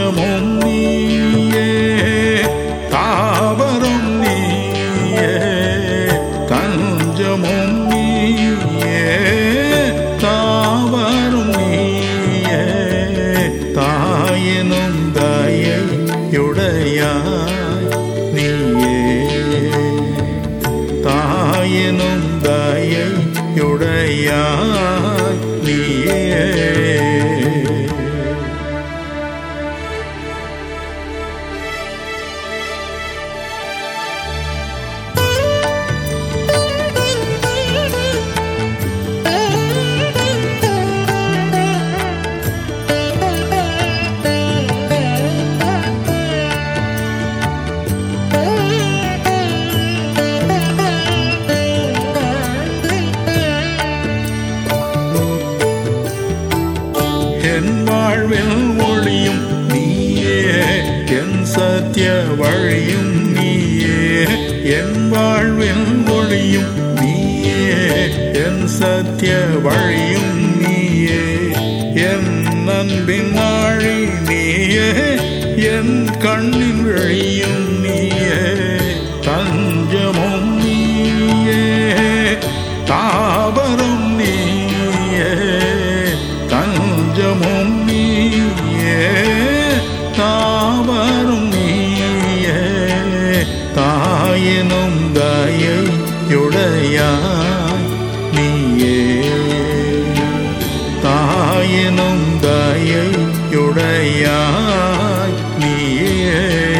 தஞ்சமும் நீயே தாவரம் நீயே தஞ்சமும் நீயே தாவரம் நீயே தாயினும் தயையுடையாய் நீயே தாயினும் தயையுடையாய் நீயே என் வாழ்வில் ஒளியும் நீயே என் சத்திய வழியும் நீயே என் வாழ்வில் ஒளியும் நீயே என் சத்திய வழியும் நீயே என் அன்பின் ஆழி நீயே என் கண்ணின் வழியும் நீயே தஞ்சமும் நீயே தாவரம் நீயே தஞ்சமும் நீயே தாவரும் நீயே தாயினும் தயையுடையாய் நீயே தாயினும் தயையுடையாய் நீயே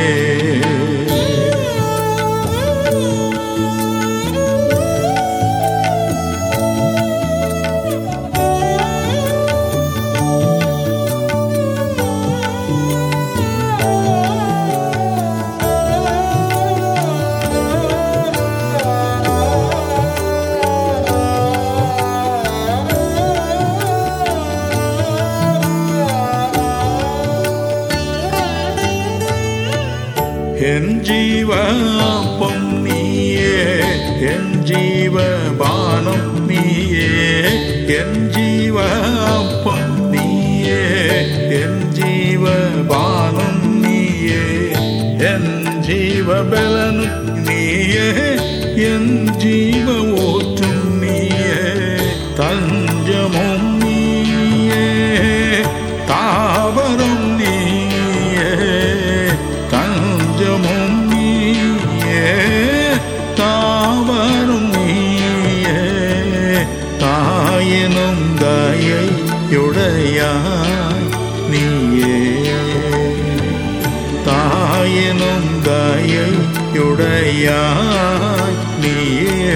என் ஜீவப்பம் நீயே என் ஜீவ பானம் நீயே என் ஜீவப்பம் நீயே என் ஜீவ பானம் நீயே என் ஜீவ பலனும் நீயே என் ஜீவ ஊற்றும் நீயே தஞ்சமும் நீயே தாவரம் நீயே தஞ்சமும் நீயே தாவரும் நீயே தாயினும் தயையுடையாய் நீயே தாயினும் தயையுடையாய் நீயே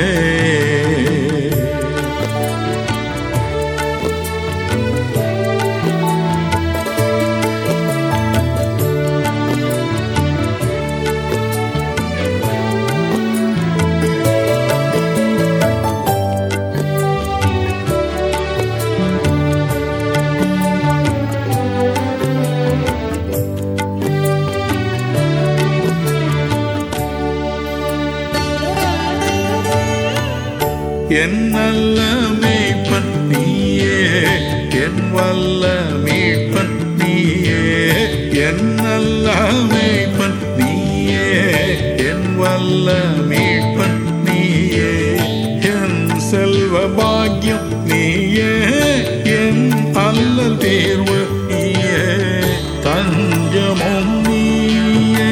என் நல்ல மேய்ப்பன் நீயே என் வல்ல மீட்பன் நீயே என் நல்ல மேய்ப்பன் நீயே என் வல்ல மீட்பன் நீயே என் செல்வ பாக்கியம் நீயே என் அல்லல் தேர்வு நீயே தஞ்சமும் நீயே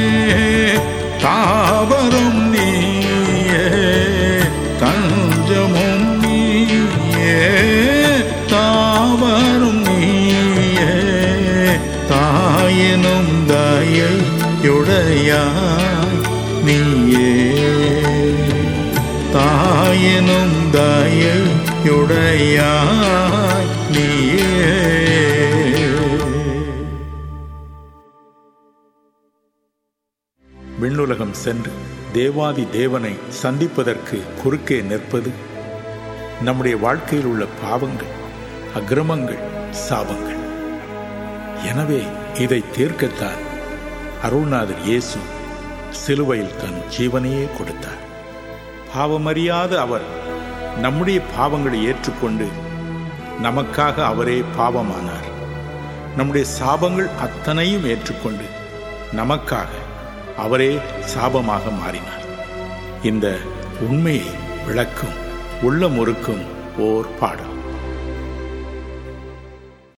தாவரம் நீயே தஞ்சமும் நீயே தாவரும் நீயே தாயினும் தயையுடையாய் நீயே தாயினும் தயையுடையாய் நீயே விண்ணுலகம் சென்று தேவாதி தேவனை சந்திப்பதற்கு குறுக்கே நிற்பது நம்முடைய வாழ்க்கையில் உள்ள பாவங்கள் அக்கிரமங்கள் சாபங்கள் எனவே இதை தீர்க்கத்தான் அருள்நாதர் இயேசு சிலுவையில் தன் ஜீவனையே கொடுத்தார் பாவமறியாத அவர் நம்முடைய பாவங்களை ஏற்றுக்கொண்டு நமக்காக அவரே பாவமானார் நம்முடைய சாபங்கள் அத்தனையும் ஏற்றுக்கொண்டு நமக்காக அவரே சாபமாக மாறினார் இந்த உண்மையை விளக்கும் உள்ளமுறுக்கும் ஓர் பாடல்